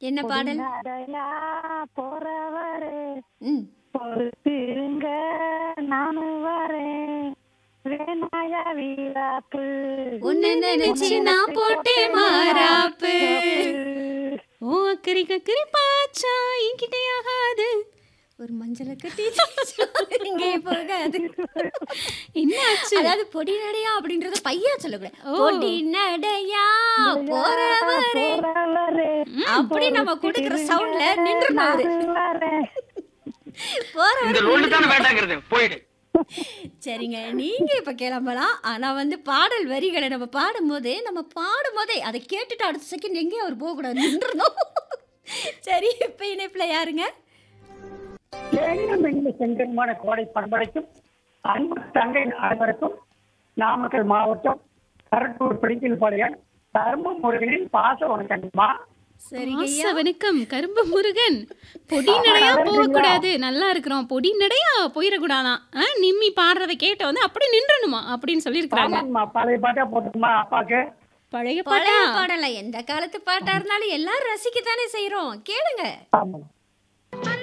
என்ன பாடல் நடையா போறவரே ம் பொறுத்திருங்க நானும் வரேன் வேணாயா வீராப்பு உன்னை நினைச்சு நான் போட்டேன் மாறாப்பு ஓ அக்கறை கக்கரி பாச்சா என்கிட்ட ஆகாது ஒரு மஞ்சளை கட்டி இங்கே போகாது என்ன ஆச்சு அதாவது பொடி நடையா அப்படின்றத பையா சொல்லக்கூடாது ஓ. பொடி நடையா போறவரே போறவரே அப்படி நம்ம கொடுக்குற சவுண்ட்ல நின்றுணும் அவரு நானும் வரேன் போறவரு இந்த ரோடு தானே வேண்டாங்கிறது போயிடு சரிங்க நீங்க இப்ப கிளம்பலாம் ஆனா வந்து பாடல் வரிகளை நம்ம பாடும்போது நம்ம பாடும்போதே அதை கேட்டுட்டு அடுத்த செகண்ட் எங்கேயும் அவர் போக கூடாது நின்றுணும் சரி இப்ப இணைப்புல யாருங்க தேனியம் என்ற செங்கன்மான கோடை பண்படைக்கும் அன்பு தங்கை அனைவருக்கும் நாமக்கல் மாவட்டம் கரட்டூர் பிடிக்கில் பாளையம் தர்ம முருகனின் பாச வணக்கங்கம்மா சரிங்க ஐயா. ஆசை வணக்கம் கரும்பு முருகன் பொடி நடையா போகக்கூடாது நல்லா இருக்கிறோம் பொடி நடையா போயிடக்கூடாதான் ஆ, நிம்மி பாடுறதை கேட்ட வந்து அப்படி நின்றணுமா அப்படின்னு சொல்லியிருக்கிறாங்க ஆமாம்மா பழைய பாட்டா போட்டுக்குமா அப்பாக்கு பழைய பாட்டா பழைய பாடல எந்த காலத்து பாட்டா இருந்தாலும் எல்லாரும் ரசிக்கத்தானே செய்றோம் கேளுங்க ஆமாம்